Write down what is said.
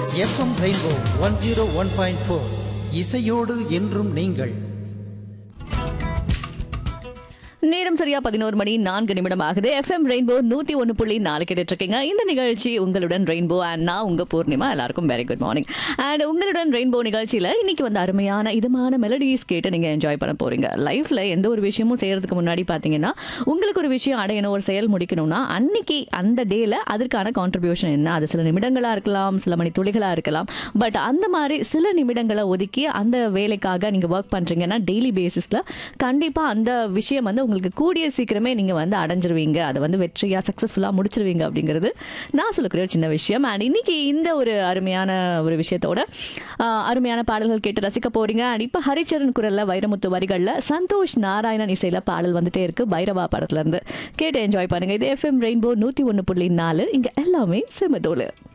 FM rainbow one zero one point four இசையோடு என்றும் நீங்கள் நேரம் சரியா பதினோரு மணி நான்கு நிமிடம் ஆகுது எஃப்எம் ரெயின்போ நூத்தி ஒன்னு புள்ளி நாலு கேட்டுட்டு இருக்கீங்க இந்த நிகழ்ச்சி உங்களுடன் ரெயின்போ அண்ட் நான் உங்க பூர்ணிமா எல்லாருக்கும் வெரி குட் மார்னிங் அண்ட் உங்களுடன் ரெயின்போ நிகழ்ச்சியில இன்னைக்கு வந்து அருமையான இதமான மெலடிஸ் கேட்டு நீங்க என்ஜாய் பண்ண போறீங்க லைஃப்ல எந்த ஒரு விஷயமும் செய்யறதுக்கு முன்னாடி பாத்தீங்கன்னா உங்களுக்கு ஒரு விஷயம் அடையணும் ஒரு செயல் முடிக்கணும்னா அன்னைக்கு அந்த டேல அதற்கான கான்ட்ரிபியூஷன் என்ன அது சில நிமிடங்களா இருக்கலாம் சில மணி துளிகளா இருக்கலாம் பட் அந்த மாதிரி சில நிமிடங்களை ஒதுக்கி அந்த வேலைக்காக நீங்க ஒர்க் பண்றீங்கன்னா டெய்லி பேசிஸ்ல கண்டிப்பா அந்த விஷயம் வந்து உங்களுக்கு கூடிய சீக்கிரமே நீங்க வந்து அடைஞ்சிருவீங்க அதை வந்து வெற்றியா சக்சஸ்ஃபுல்லா முடிச்சிருவீங்க அப்படிங்கிறது நான் சொல்லக்கூடிய ஒரு சின்ன விஷயம் அண்ட் இன்னைக்கு இந்த ஒரு அருமையான ஒரு விஷயத்தோட ஆஹ், அருமையான பாடல்கள் கேட்டு ரசிக்க போறீங்க அண்ட் இப்ப ஹரிச்சரன் குரல்ல வைரமுத்து வரிகள்ல சந்தோஷ் நாராயணன் இசையில பாடல் வந்துட்டே இருக்கு பைரவா படத்துல இருந்து கேட்டு என்ஜாய் பண்ணுங்க இது எஃப்எம் ரெயின்போ நூத்தி ஒன்னு புள்ளி நாலு இங்க எல்லாமே செமதோலு